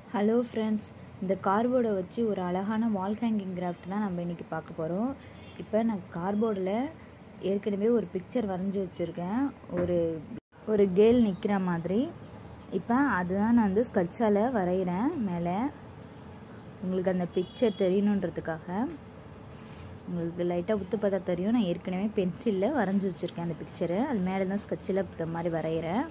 hello friends இந்த கார்போர்டை வச்சு ஒரு அழகான வால் ஹேங்கிங் கிராஃப்ட் தான் நம்ம இன்றைக்கி பார்க்க போகிறோம் இப்போ நான் கார்போர்டில் ஏற்கனவே ஒரு பிக்சர் வரைஞ்சி வச்சுருக்கேன் ஒரு ஒரு கேல் நிற்கிற மாதிரி இப்போ அதுதான் நான் வந்து ஸ்கட்சால் வரைகிறேன் மேலே உங்களுக்கு அந்த பிக்சர் தெரியணுன்றதுக்காக உங்களுக்கு லைட்டாக உத்து பார்த்தா தெரியும் நான் ஏற்கனவே பென்சிலில் வரைஞ்சி வச்சுருக்கேன் அந்த பிக்சரை அது மேலே தான் ஸ்கட்சில் இந்த மாதிரி வரைகிறேன்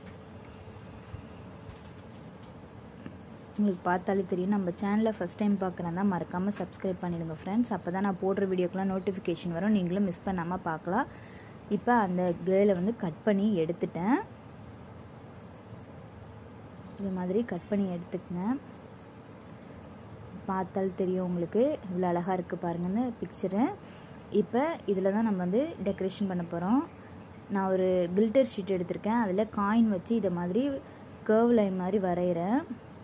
உங்களுக்கு பார்த்தாலே தெரியும் நம்ம சேனலை ஃபஸ்ட் டைம் பார்க்குறதா மறக்காமல் சப்ஸ்கிரைப் பண்ணிடுங்க ஃப்ரெண்ட்ஸ் அப்போ தான் நான் போடுற வீடியோக்கெலாம் நோட்டிஃபிகேஷன் வரும் நீங்களும் மிஸ் பண்ணாமல் பார்க்கலாம் இப்போ அந்த கேலை வந்து கட் பண்ணி எடுத்துட்டேன் இது மாதிரி கட் பண்ணி எடுத்துக்கங்க பார்த்தால் தெரியும் உங்களுக்கு இவ்வளோ அழகாக இருக்குது பாருங்கன்னு பிக்சரு இப்போ இதில் தான் நம்ம வந்து டெக்கரேஷன் பண்ண போகிறோம் நான் ஒரு கில்டர் ஷீட் எடுத்திருக்கேன் அதில் காயின் வச்சு இதை மாதிரி கேர்வ் லைன் மாதிரி வரைகிறேன்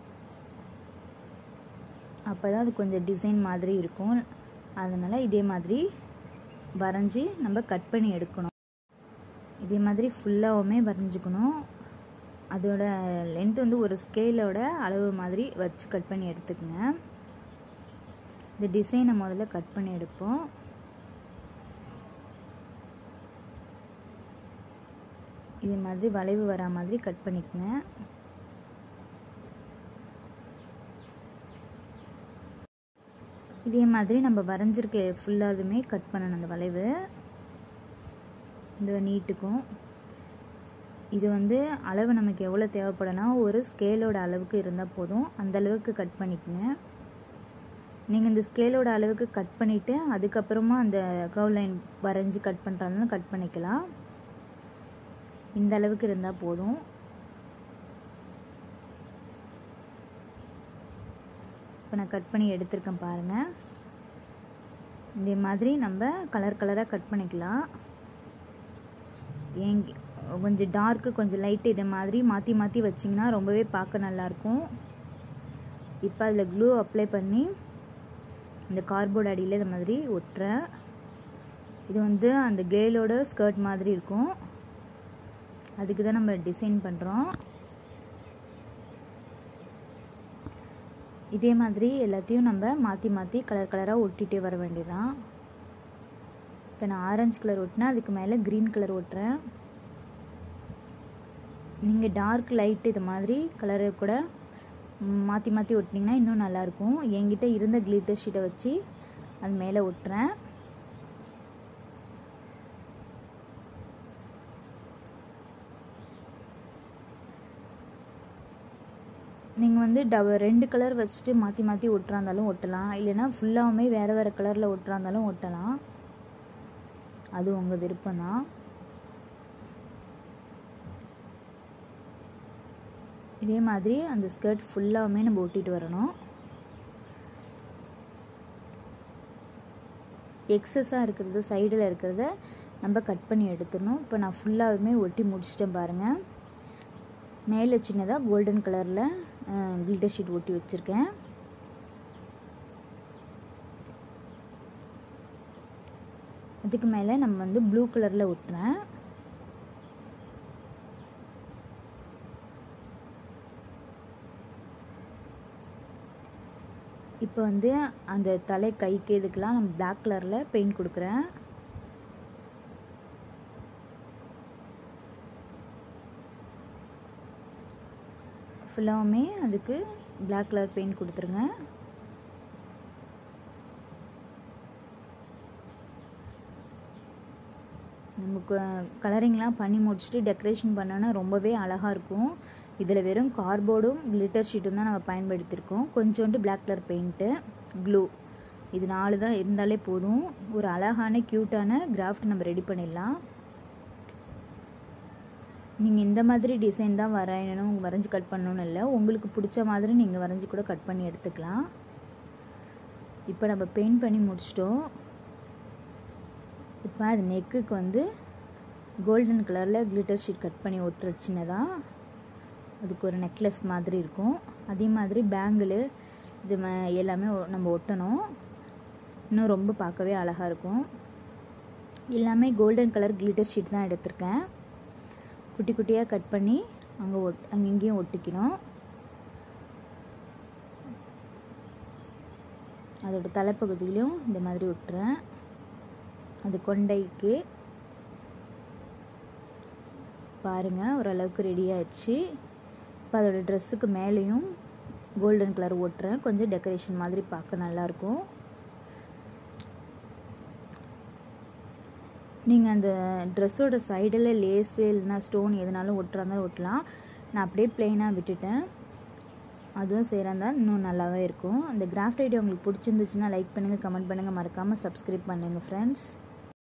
அப்போ தான் அது கொஞ்சம் டிசைன் மாதிரி இருக்கும் அதனால் இதே மாதிரி வரைஞ்சி நம்ம கட் பண்ணி எடுக்கணும் இதே மாதிரி ஃபுல்லாகவுமே வரைஞ்சிக்கணும் அதோட லென்த் வந்து ஒரு ஸ்கேலோட அளவு மாதிரி வச்சு கட் பண்ணி எடுத்துக்கங்க இந்த டிசைனை முதல்ல கட் பண்ணி எடுப்போம் இதே மாதிரி வளைவு வரா மாதிரி கட் பண்ணிக்கங்க இதே மாதிரி நம்ம வரைஞ்சிருக்க ஃபுல்லாதுமே கட் பண்ணணும் அந்த வளைவு இந்த நீட்டுக்கும் இது வந்து அளவு நமக்கு எவ்வளோ தேவைப்படும்னா ஒரு ஸ்கேலோட அளவுக்கு இருந்தால் போதும் அந்த அளவுக்கு கட் பண்ணிக்கங்க நீங்கள் இந்த ஸ்கேலோட அளவுக்கு கட் பண்ணிவிட்டு அதுக்கப்புறமா அந்த கவ் லைன் வரைஞ்சி கட் பண்ணுறாலும் கட் பண்ணிக்கலாம் இந்த அளவுக்கு இருந்தால் போதும் இப்போ நான் கட் பண்ணி எடுத்திருக்கேன் பாருங்கள் இதே மாதிரி நம்ம கலர் கலராக கட் பண்ணிக்கலாம் ஏங் கொஞ்சம் டார்க்கு கொஞ்சம் லைட்டு இதை மாதிரி மாற்றி மாற்றி வச்சிங்கன்னா ரொம்பவே பார்க்க நல்லாயிருக்கும் இப்போ அதில் க்ளூ அப்ளை பண்ணி இந்த கார்போர்ட் அடியில் இந்த மாதிரி ஒட்டுறேன் இது வந்து அந்த கேலோட ஸ்கர்ட் மாதிரி இருக்கும் அதுக்கு தான் நம்ம டிசைன் பண்ணுறோம் இதே மாதிரி எல்லாத்தையும் நம்ம மாற்றி மாற்றி கலர் கலராக ஒட்டிகிட்டே வர வேண்டியதான் இப்போ நான் ஆரஞ்சு கலர் ஒட்டினா அதுக்கு மேலே க்ரீன் கலர் ஒட்டுறேன் நீங்கள் டார்க் லைட் இது மாதிரி கலரை கூட மாற்றி மாற்றி ஒட்டினீங்கன்னா இன்னும் நல்லாயிருக்கும் என்கிட்ட இருந்த கிளிட்டர் ஷீட்டை வச்சு அது மேலே ஒட்டுறேன் நீங்கள் வந்து டவ ரெண்டு கலர் வச்சுட்டு மாற்றி மாற்றி ஒட்டுறா இருந்தாலும் ஒட்டலாம் இல்லைனா ஃபுல்லாகவுமே வேறு வேறு கலரில் ஒட்டுறா இருந்தாலும் ஒட்டலாம் அது உங்கள் விருப்பம் தான் இதே மாதிரி அந்த ஸ்கர்ட் ஃபுல்லாகவுமே நம்ம ஒட்டிட்டு வரணும் எக்ஸஸாக இருக்கிறது சைடில் இருக்கிறத நம்ம கட் பண்ணி எடுத்துடணும் இப்போ நான் ஃபுல்லாகவுமே ஒட்டி முடிச்சிட்டேன் பாருங்கள் மேலே சின்னதாக கோல்டன் கலரில் கில்டர் ஷீட் ஒட்டி வச்சுருக்கேன் அதுக்கு மேலே நம்ம வந்து ப்ளூ கலரில் ஒட்டுறேன் இப்போ வந்து அந்த தலை கைக்கு இதுக்கெலாம் நம்ம பிளாக் கலரில் பெயிண்ட் கொடுக்குறேன் ஃபுல்லாகவுமே அதுக்கு பிளாக் கலர் பெயிண்ட் கொடுத்துருங்க நமக்கு கலரிங்லாம் பண்ணி முடிச்சுட்டு டெக்கரேஷன் பண்ணோன்னா ரொம்பவே அழகாக இருக்கும் இதில் வெறும் கார்போர்டும் கிளிட்டர் ஷீட்டும் தான் நம்ம பயன்படுத்தியிருக்கோம் கொஞ்சோண்டு பிளாக் கலர் பெயிண்ட்டு க்ளூ இது நாலு தான் இருந்தாலே போதும் ஒரு அழகான க்யூட்டான கிராஃப்ட் நம்ம ரெடி பண்ணிடலாம் நீங்கள் இந்த மாதிரி டிசைன் தான் வரையணும் வரைஞ்சி கட் பண்ணணும்னு இல்லை உங்களுக்கு பிடிச்ச மாதிரி நீங்கள் வரைஞ்சி கூட கட் பண்ணி எடுத்துக்கலாம் இப்போ நம்ம பெயிண்ட் பண்ணி முடிச்சிட்டோம் இப்போ அது நெக்குக்கு வந்து கோல்டன் கலரில் கிளிட்டர் ஷீட் கட் பண்ணி ஒட்டுற சின்னதாக அதுக்கு ஒரு நெக்லஸ் மாதிரி இருக்கும் அதே மாதிரி பேங்கிள் இது எல்லாமே நம்ம ஒட்டணும் இன்னும் ரொம்ப பார்க்கவே அழகாக இருக்கும் எல்லாமே கோல்டன் கலர் கிளிட்டர் ஷீட் தான் எடுத்திருக்கேன் குட்டி குட்டியாக கட் பண்ணி அங்கே ஒட் அங்கே இங்கேயும் ஒட்டிக்கணும் அதோட தலைப்பகுதியிலையும் இந்த மாதிரி விட்டுறேன் அது கொண்டைக்கு பாருங்கள் ஓரளவுக்கு ரெடி ஆயிடுச்சு இப்போ அதோட ட்ரெஸ்ஸுக்கு மேலேயும் கோல்டன் கலர் ஓட்டுறேன் கொஞ்சம் டெக்கரேஷன் மாதிரி பார்க்க நல்லாயிருக்கும் நீங்கள் அந்த ட்ரெஸ்ஸோட சைடில் லேஸு இல்லைனா ஸ்டோன் எதுனாலும் ஒட்டுறா இருந்தாலும் ஒட்டலாம் நான் அப்படியே ப்ளெயினாக விட்டுட்டேன் அதுவும் செய்கிறதா இன்னும் நல்லாவே இருக்கும் அந்த கிராஃப்ட் ஐடியா உங்களுக்கு பிடிச்சிருந்துச்சுன்னா லைக் பண்ணுங்கள் கமெண்ட் பண்ணுங்கள் மறக்காமல் சப்ஸ்கிரைப் பண்ணுங்கள் ஃப்ரெண்ட்ஸ்